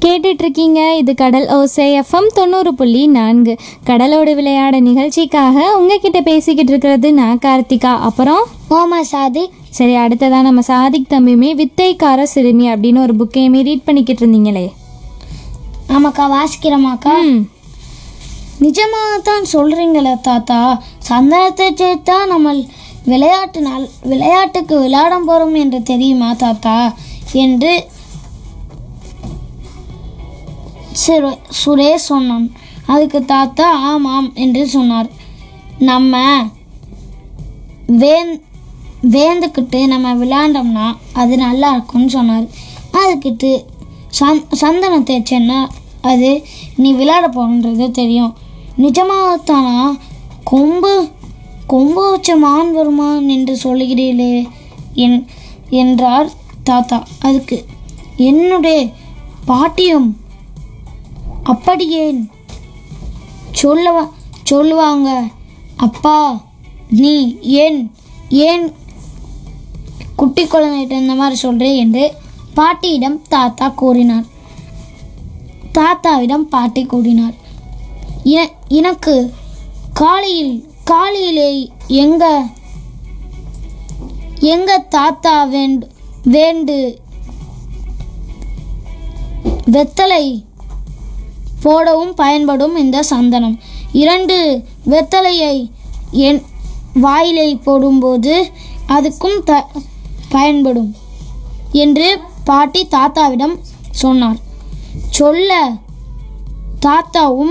கேட்டுட்டு இருக்கீங்க இது கடல் ஓசை எஃப்எம் தொண்ணூறு புள்ளி நான்கு கடலோடு விளையாட நிகழ்ச்சிக்காக உங்ககிட்ட பேசிக்கிட்டு இருக்கிறது நான் கார்த்திகா அப்புறம் ஓமா சாதி சரி அடுத்ததா நம்ம சாதிக் தம்பியுமே வித்தைக்கார சிறுமி அப்படின்னு ஒரு புக்கையுமே ரீட் பண்ணிக்கிட்டு இருந்தீங்களே ஆமாக்கா வாசிக்கிறோமாக்கா ம் நிஜமாக தான் சொல்கிறீங்களே தாத்தா சந்தனத்தை சேர்த்தா நம்ம விளையாட்டு நாள் விளையாட்டுக்கு விளையாட போகிறோம் என்று தெரியுமா தாத்தா என்று சுரே சுரேஷ் சொன்னான் அதுக்கு தாத்தா ஆமாம் என்று சொன்னார் நம்ம வேந் வேந்துக்கிட்டு நம்ம விளையாண்டோம்னா அது நல்லா இருக்கும்னு சொன்னார் அதுக்கிட்டு சந் சந்தனம் தேய்ச்சேன்னா அது நீ விளையாட போகன்றது தெரியும் நிஜமாகத்தானா கொம்பு கொம்பு வச்ச மான் வருமான் என்று சொல்லுகிறீர்களே என் என்றார் தாத்தா அதுக்கு என்னுடைய பாட்டியும் அப்படியே சொல்லுவா சொல்லுவாங்க அப்பா நீ ஏன் ஏன் குட்டி குழந்தைகிட்ட இந்த மாதிரி சொல்கிறே என்று பாட்டியிடம் தாத்தா கூறினார் தாத்தாவிடம் பாட்டி கூறினார் "எ- எனக்கு காலையில் காலையிலே எங்க எங்க தாத்தா வேண்டு வேண்டு வெத்தலை போடவும் பயன்படும் இந்த சந்தனம் இரண்டு வெத்தலையை என் வாயிலை போடும்போது அதுக்கும் த பயன்படும் என்று பாட்டி தாத்தாவிடம் சொன்னார் சொல்ல தாத்தாவும்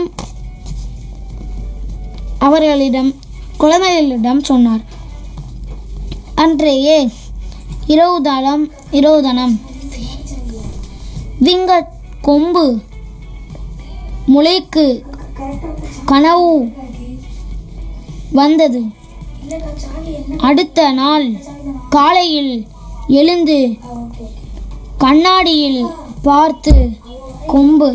அவர்களிடம் குழந்தைகளிடம் சொன்னார் அன்றையே இரவுதனம் இரவுதனம் விங்க கொம்பு முளைக்கு கனவு வந்தது அடுத்த நாள் காலையில் எழுந்து கண்ணாடியில் பார்த்து கொம்பு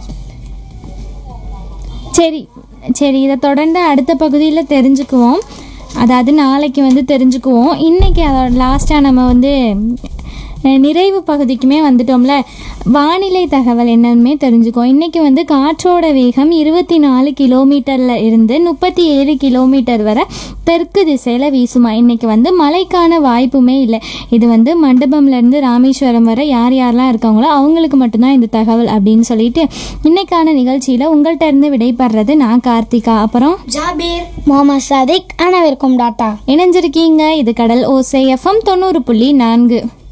சரி சரி இதை தொடர்ந்து அடுத்த பகுதியில் தெரிஞ்சுக்குவோம் அதாவது நாளைக்கு வந்து தெரிஞ்சுக்குவோம் இன்றைக்கி அதோட லாஸ்ட்டாக நம்ம வந்து அஹ், நிறைவு பகுதிக்குமே வந்துட்டோம்ல வானிலை தகவல் என்னன்னுமே தெரிஞ்சுக்குவோம் இன்றைக்கி வந்து காற்றோட வேகம் இருபத்தி நாலு கிலோமீட்டரில் இருந்து முப்பத்தி ஏழு கிலோமீட்டர் வரை தெற்கு திசையில் வீசுமா இன்றைக்கி வந்து மழைக்கான வாய்ப்புமே இல்லை இது வந்து மண்டபம்லேருந்து ராமேஸ்வரம் வரை யார் யாரெல்லாம் இருக்காங்களோ அவங்களுக்கு மட்டும்தான் இந்த தகவல் அப்படின்னு சொல்லிட்டு இன்னைக்கான நிகழ்ச்சியில் உங்கள்கிட்ட இருந்து விடைபெறது நான் கார்த்திகா அப்புறம் ஜாபீர் முகமது சாதிக் அனைவருக்கும் டாட்டா இணைஞ்சிருக்கீங்க இது கடல் ஓசை எஃப்எம் தொண்ணூறு புள்ளி நான்கு